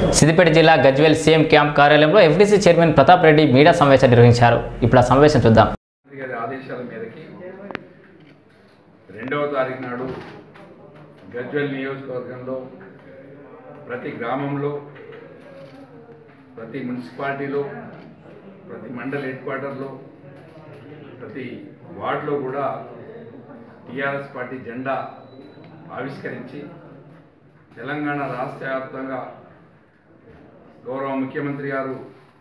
సిద్దిపేట జిల్లా Gajwel CM camp కార్యాలయంలో FDC chairman Pratap Reddy media సమావేశం నిర్వహించారు ఇప్పుడు ఆ సమావేశం చూద్దాం ముఖ్యమంత్రి గారి ఆదేశాల మేరకి రెండవ తారీఖు నాడు గజ్వెల్ నియోజకవర్గంలో ప్రతి గ్రామంలో ప్రతి మున్సిపాలిటీలో ప్రతి మండల్ హెడ్ క్వార్టర్లో ప్రతి వార్డులో కూడా టీఆర్ఎస్ పార్టీ జెండా ఆవిష్కరించి తెలంగాణ రాష్ట్ర వ్యాప్తంగా గౌరవ ముఖ్యమంత్రి గారు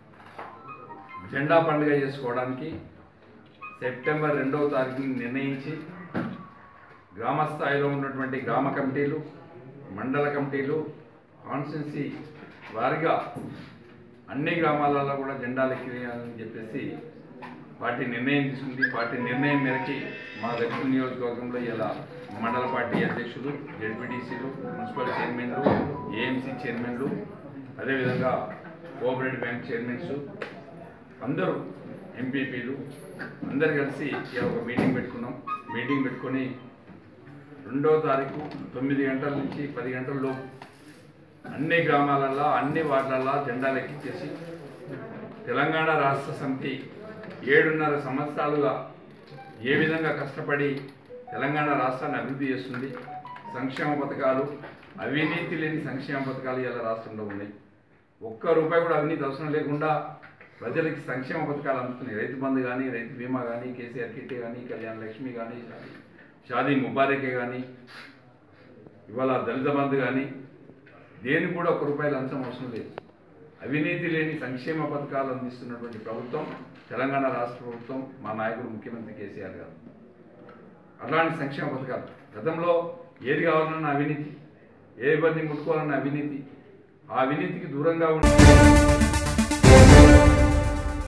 జెండా పండుగ చేసుకోవడానికి సెప్టెంబర్ రెండవ తారీఖుని నిర్ణయించి గ్రామ స్థాయిలో ఉన్నటువంటి గ్రామ కమిటీలు మండల కమిటీలు కాన్స్టిట్యున్సీ వారిగా అన్ని గ్రామాలలో కూడా జెండాలు ఎక్కివేయాలని చెప్పేసి పార్టీ నిర్ణయం తీసుకుంది పార్టీ నిర్ణయం మేరకి మా దక్షిణ నియోజకవర్గంలో ఇలా మండల పార్టీ అధ్యక్షులు జడ్పీటీసీలు మున్సిపల్ చైర్మన్లు ఏఎంసీ చైర్మన్లు అదేవిధంగా కోఆపరేటివ్ బ్యాంక్ చైర్మన్స్ అందరూ ఎంపీపీలు అందరు కలిసి ఇలా ఒక మీటింగ్ పెట్టుకున్నాం మీటింగ్ పెట్టుకొని రెండో తారీఖు తొమ్మిది గంటల నుంచి పది గంటల లోపు అన్ని గ్రామాలల్లో అన్ని వార్డులల్లో జెండాలు ఎక్కించేసి తెలంగాణ రాష్ట్ర సమితి ఏడున్నర సంవత్సరాలుగా ఏ విధంగా కష్టపడి తెలంగాణ రాష్ట్రాన్ని అభివృద్ధి చేస్తుంది సంక్షేమ పథకాలు అవినీతి లేని సంక్షేమ పథకాలు ఇలా రాష్ట్రంలో ఉన్నాయి ఒక్క రూపాయి కూడా అవినీతి అవసరం లేకుండా ప్రజలకి సంక్షేమ పథకాలు అందుతున్నాయి రైతు బంధు కానీ రైతు బీమా కానీ కేసీఆర్ కిట్ కానీ కళ్యాణ లక్ష్మి కానీ షాదీ ముబారకే కానీ ఇవాళ దళిత బంధు కానీ దేనికి కూడా ఒక రూపాయి లంచం అవసరం లేదు అవినీతి లేని సంక్షేమ పథకాలు అందిస్తున్నటువంటి ప్రభుత్వం తెలంగాణ రాష్ట్ర ప్రభుత్వం మా నాయకుడు ముఖ్యమంత్రి కేసీఆర్ గారు అట్లాంటి సంక్షేమ పథకాలు గతంలో ఏది కావాలన్నా అవినీతి ఏ ఇబ్బంది ముట్టుకోవాలన్న అవినీతి ఆ అవినీతికి దూరంగా ఉండి